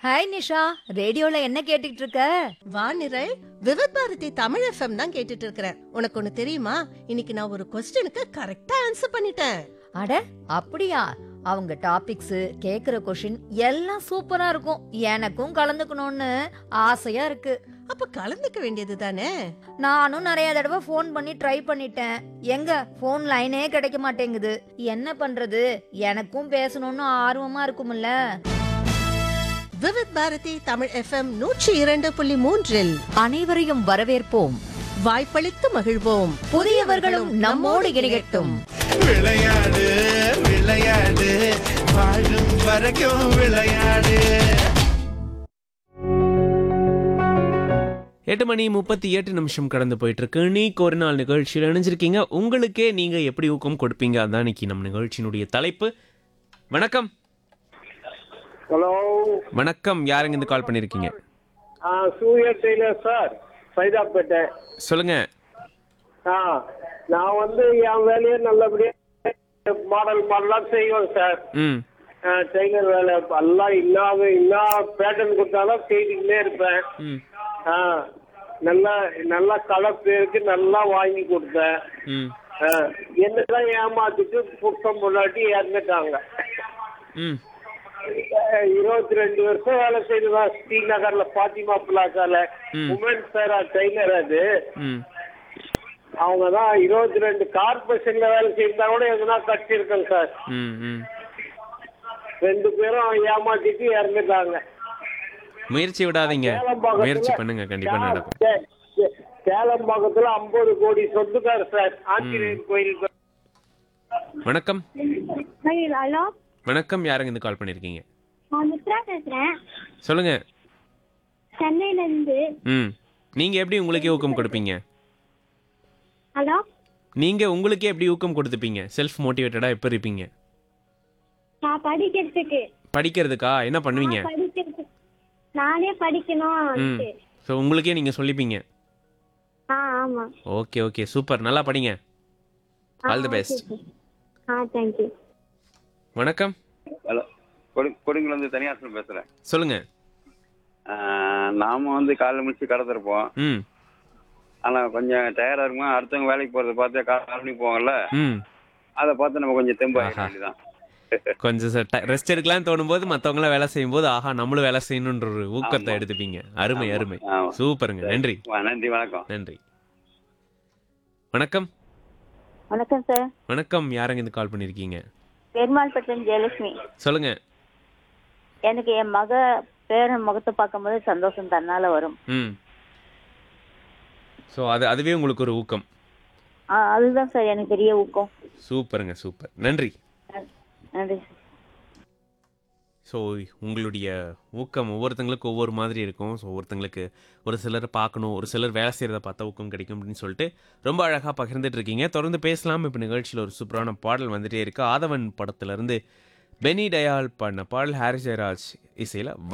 Hi Nisha ரேடியோல என்ன கேட்டுட்டு இருக்க வானிரல் விவித் பாரதி தமிழ் எஃப்எம் தான் கேட்டுட்டு இருக்கிறேன் உனக்கு ஒண்ணு தெரியுமா இன்னைக்கு நான் ஒரு கொஸ்டினுக்கு கரெக்டா ஆன்சர் பண்ணிட்டேன் அட அப்படியா அவங்க டாபிக்ஸ் கேக்குற கொஷின் எல்லாம் சூப்பரா இருக்கும் எனக்கும் கலந்துக்கணும்னு ஆசையா இருக்கு அப்ப கலந்துக்க வேண்டியது தானே நானும் நிறைய தடவை ஃபோன் பண்ணி ட்ரை பண்ணிட்டேன் எங்க ஃபோன் லைனே கிடைக்க மாட்டேங்குது என்ன பண்றது எனக்கும் பேசணும்னு ஆர்வமா இருக்கும்ல விவித் பாரதி தமிழ் எஃப்எம் நூற்றி இரண்டு புள்ளி மூன்றில் அனைவரையும் வரவேற்போம் வாய்ப்பளித்து மகிழ்வோம் புதியவர்களும் நம்மோடு இணையட்டும் விளையாடு விளையாடு வாழும் வரைக்கும் விளையாடு எட்டு மணி முப்பத்தி எட்டு நிமிஷம் கடந்து போயிட்டு இருக்கு நீக்கு ஒரு நாள் நிகழ்ச்சியில் இணைஞ்சிருக்கீங்க உங்களுக்கே நீங்க எப்படி ஊக்கம் கொடுப்பீங்க அதான் இன்னைக்கு நம்ம நிகழ்ச்சியினுடைய தலைப்பு வணக்கம் ஹலோ வணக்கம் யாருங்க இருந்து கால் பண்ணிருக்கீங்க ஆ சூர்யா டெய்லர் சார் சைதாப்பேட்டை சொல்லுங்க ஆ நான் வந்து என் வேலையை நல்லபடியாக மாடல் மாடலாக செய்வேன் சார் ம் ஆ, டெய்லர் வேலை எல்லாம் இன்னாத இன்னா பேட்டர்ன் கொடுத்தாலும் செய்துக்கிட்டே இருப்பேன் ம் ஆ நல்லா நல்லா கலர் பேருக்கு நல்லா வாங்கி கொடுத்தேன் ம் ஆ, என்னதான் ஏமாத்திட்டு புத்தம் முன்னாடி இறந்துட்டாங்க ம் இருபத்தி ரெண்டு வருஷம் வேலை செய்ததான் ஸ்ரீநகர்ல பாத்திமா பிளாக்கால ம். உமன் சார் டெய்லர் அது ம் அவங்க தான் இருபத்தி ரெண்டு கார்பரேஷன்ல வேலை செய்தா கூட எதுனா கட்டியிருக்கேன் சார் ம் ம் ரெண்டு பேரும் ஏமாத்திட்டு இறந்துட்டாங்க முயற்சி விடாதீங்க முயற்சி பண்ணுங்க கண்டிப்பா நடக்கும் சே- சே- சேலம்பாக்கத்துல ஐம்பது கோடி சொத்துக்கார் சார் ஆஞ்சநேயர் கோயில் வணக்கம் ஹலோ வணக்கம் யாருங்க இருந்து கால் பண்ணிருக்கீங்க நான் மித்ரா பேசுறேன் சொல்லுங்க சென்னையில இருந்து ம் நீங்க எப்படி உங்களுக்கே ஊக்கம் கொடுப்பீங்க ஹலோ நீங்க உங்களுக்கே எப்படி ஊக்கம் கொடுத்துப்பீங்க செல்ஃப் மோட்டிவேட்டடா எப்போ இருப்பீங்க நான் படிக்கிறதுக்கு படிக்கிறதுக்கா என்ன பண்ணுவீங்க நான் படிக்கிறதுக்கு நானே படிக்கணும் ம் ஸோ உங்களுக்கே நீங்கள் சொல்லிப்பீங்க ஆ ஆமா ஓகே ஓகே சூப்பர் நல்லா படிங்க ஆல் தி பெஸ்ட் ஆ தேங்க்யூ வணக்கம் ஹலோ கொடு கொடுங்கலேருந்து தனியாசனம் பேசுகிறேன் சொல்லுங்க நாம வந்து காலைல முடிச்சு கடை திறப்போம் ம் ஆனால் கொஞ்சம் டயர்டாக இருக்குமா அடுத்தவங்க வேலைக்கு போகிறத பார்த்து காலை மணிக்கு போவாங்கல்ல ம் அதை பார்த்து நம்ம கொஞ்சம் தெம்பு ஆஹா. ஆகிட வேண்டியதான் கொஞ்சம் ரெஸ்ட் எடுக்கலாம்னு தோணும்போது மற்றவங்களாம் வேலை செய்யும்போது ஆஹா நம்மளும் வேலை செய்யணுன்ற ஒரு ஊக்கத்தை ஆமா. எடுத்துப்பீங்க அருமை ஆமா, அருமை ஆமா. சூப்பருங்க நன்றி வா, நன்றி வணக்கம் நன்றி வணக்கம் வணக்கம் சார் வணக்கம் யாருங்க இந்த கால் பண்ணியிருக்கீங்க பெருமாள்பட்டன் ஜெயலட்சுமி சொல்லுங்க எனக்கு என் மக பேரன் முகத்தை பார்க்கும்போது சந்தோஷம் தன்னால வரும் ம் ஸோ அது அதுவே உங்களுக்கு ஒரு ஊக்கம் ஆ, அதுதான் சார் எனக்கு பெரிய ஊக்கம் சூப்பருங்க சூப்பர் நன்றி நன்றி சார் ஸோ உங்களுடைய ஊக்கம் ஒவ்வொருத்தங்களுக்கும் ஒவ்வொரு மாதிரி இருக்கும் ஸோ ஒவ்வொருத்தங்களுக்கு ஒரு சிலர் பார்க்கணும் ஒரு சிலர் வேலை செய்கிறத பார்த்தா ஊக்கம் கிடைக்கும் அப்படின்னு சொல்லிட்டு ரொம்ப அழகாக பகிர்ந்துட்டு இருக்கீங்க தொடர்ந்து பேசலாம் இப்போ நிகழ்ச்சியில் ஒரு சூப்பரான பாடல் வந்துட்டே இருக்கு ஆதவன் படத்துலேருந்து பெனி டயால் பாடின பாடல் ஹாரிஸ் ஜெயராஜ் இசையில்